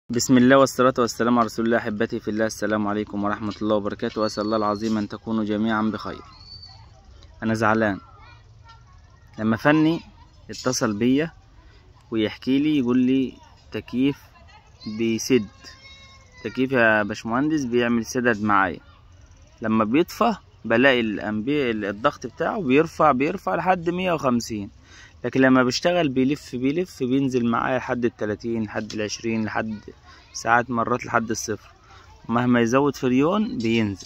بسم الله والصلاة والسلام على رسول الله أحبتي في الله السلام عليكم ورحمة الله وبركاته وأسأل الله العظيم أن تكونوا جميعا بخير أنا زعلان لما فني اتصل بيا ويحكي لي يقول لي تكييف بيسد تكييف يا باشمهندس بيعمل سدد معايا لما بيطفى بلاقي الأنبي الضغط بتاعه بيرفع بيرفع لحد مية وخمسين لكن لما بيشتغل بيلف بيلف بينزل معايا لحد التلاتين لحد العشرين لحد ساعات مرات لحد الصفر مهما يزود فريون بينزل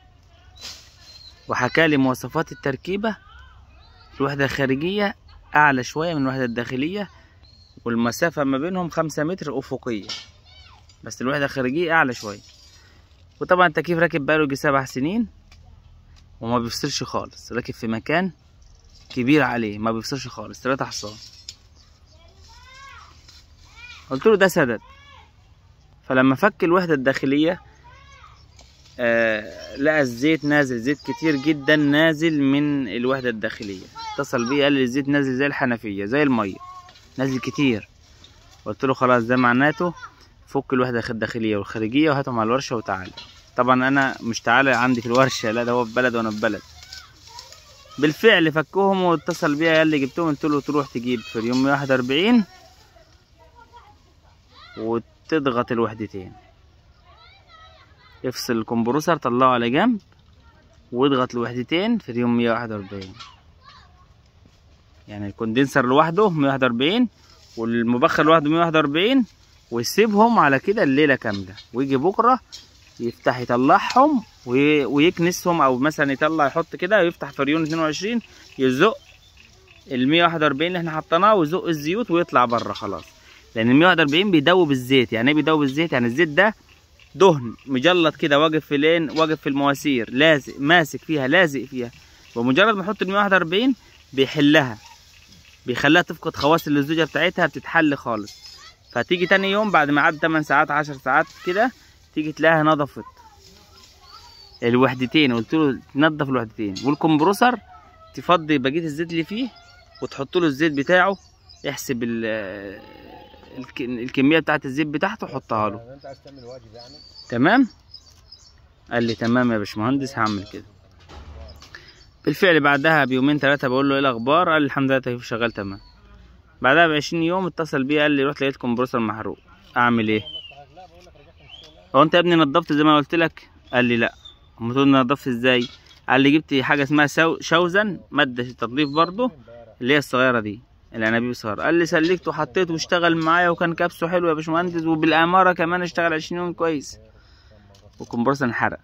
وحكالي مواصفات التركيبة الوحدة الخارجية أعلى شوية من الوحدة الداخلية والمسافة ما بينهم خمسة متر أفقية بس الوحدة الخارجية أعلى شوية وطبعا التكييف راكب بقاله يجي سبع سنين وما بيفصلش خالص راكب في مكان كبير عليه ما بيفصلش خالص تلاتة حصان قلت له ده سدد فلما فك الوحدة الداخلية آه لقى الزيت نازل زيت كتير جدا نازل من الوحدة الداخلية اتصل بيه قال لي الزيت نازل زي الحنفية زي المية نازل كتير قلت له خلاص ده معناته فك الوحدة الداخلية والخارجية وهاتهم على الورشة وتعالى طبعا انا مش تعالى عندي في الورشة لا ده هو في بلد وانا في بلد بالفعل فكهم واتصل بيا قال لي جبتهم قلت له تروح تجيب في اليوم 41 وتضغط الوحدتين افصل الكمبروسر طلعه على جنب واضغط الوحدتين في اليوم 141 يعني الكوندنسر لوحده 141 والمبخر لوحده 141 ويسيبهم على كده الليله كامله ويجي بكره يفتح يطلعهم ويكنسهم او مثلا يطلع يحط كده ويفتح فريون 22 يزق ال 141 اللي احنا حطيناه ويزق الزيوت ويطلع بره خلاص لان ال 141 بيدوب الزيت يعني ايه بيدوب الزيت يعني الزيت ده دهن مجلط كده واقف في لين واقف في المواسير لازق ماسك فيها لازق فيها ومجرد ما احط ال 141 بيحلها بيخليها تفقد خواص اللزوجه بتاعتها بتتحل خالص فتيجي تاني يوم بعد ما عدى 8 ساعات 10 ساعات كده تيجي تلاقيها نضفت الوحدتين قلت له تنضف الوحدتين والكمبروسر تفضي بقيه الزيت اللي فيه وتحط له الزيت بتاعه احسب الكميه بتاعت الزيت بتاعته حطها له انت عايز تعمل واجب يعني تمام قال لي تمام يا باشمهندس هعمل كده بالفعل بعدها بيومين ثلاثه بقول له ايه الاخبار قال لي الحمد لله التكييف شغال تمام بعدها بعشرين يوم اتصل بيا قال لي رحت لقيت كمبروسر محروق اعمل ايه هو انت يا ابني نضفت زي ما قلت لك قال لي لا قلت له نضفت ازاي قال لي جبت حاجه اسمها سو... شوزن ماده تنظيف برضه اللي هي الصغيره دي الانابيب الصغيره قال لي سلكت وحطيت واشتغل معايا وكان كبسه حلو يا باشمهندس وبالاماره كمان اشتغل 20 يوم كويس والكمبرسور انحرق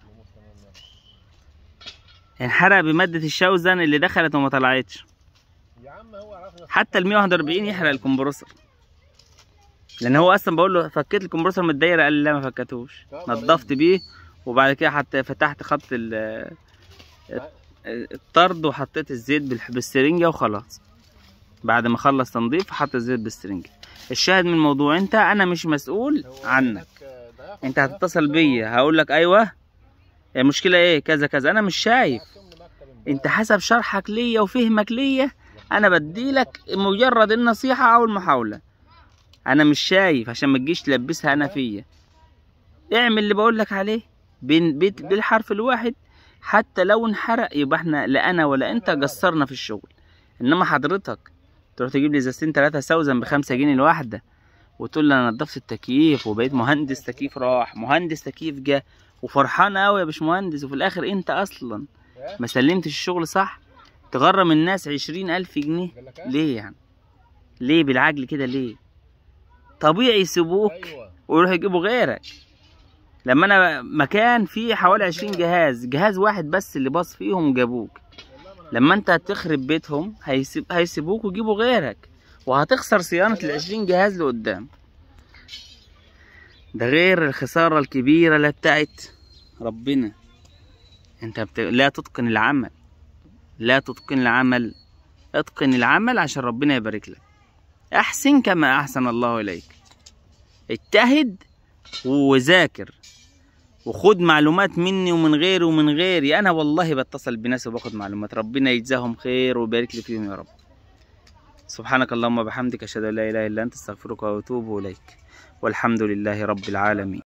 انحرق بماده الشوزن اللي دخلت وما طلعتش يا عم هو عرفنا حتى ال 141 يحرق الكمبرسور لان هو اصلا بقول له فكيت الكمبرسور من الدايره قال لي لا ما فكتوش نضفت بيه وبعد كده حتى فتحت خط ال الطرد وحطيت الزيت بالسرنجه وخلاص بعد ما خلص تنظيف حط الزيت بالسرنجه الشاهد من الموضوع انت انا مش مسؤول عنك انت هتتصل بيا هقول لك ايوه المشكله ايه كذا كذا انا مش شايف انت حسب شرحك ليا وفهمك ليا انا بديلك مجرد النصيحه او المحاوله انا مش شايف عشان ما تجيش تلبسها انا فيا اعمل اللي بقول لك عليه بين بيت بالحرف الواحد حتى لو انحرق يبقى احنا لا انا ولا انت قصرنا في الشغل انما حضرتك تروح تجيب لي ازازتين ثلاثة سوزن بخمسة جنيه الواحدة وتقول لي انا نضفت التكييف وبقيت مهندس تكييف راح مهندس تكييف جه وفرحان قوي يا باشمهندس وفي الاخر انت اصلا ما سلمتش الشغل صح تغرم الناس عشرين الف جنيه ليه يعني ليه بالعجل كده ليه طبيعي يسيبوك ايوه ويروحوا يجيبوا غيرك لما انا مكان فيه حوالي 20 جهاز جهاز واحد بس اللي باص فيهم جابوك لما انت هتخرب بيتهم هيسيب هيسيبوك ويجيبوا غيرك وهتخسر صيانة ال 20 جهاز لقدام ده غير الخسارة الكبيرة اللي بتاعت ربنا انت بت... لا تتقن العمل لا تتقن العمل اتقن العمل عشان ربنا يبارك لك احسن كما احسن الله اليك اجتهد وذاكر وخد معلومات مني ومن غيري ومن غيري انا والله بتصل بناس وباخد معلومات ربنا يجزاهم خير ويبارك لي فيهم يا رب سبحانك اللهم وبحمدك اشهد ان لا اله الا انت استغفرك واتوب اليك والحمد لله رب العالمين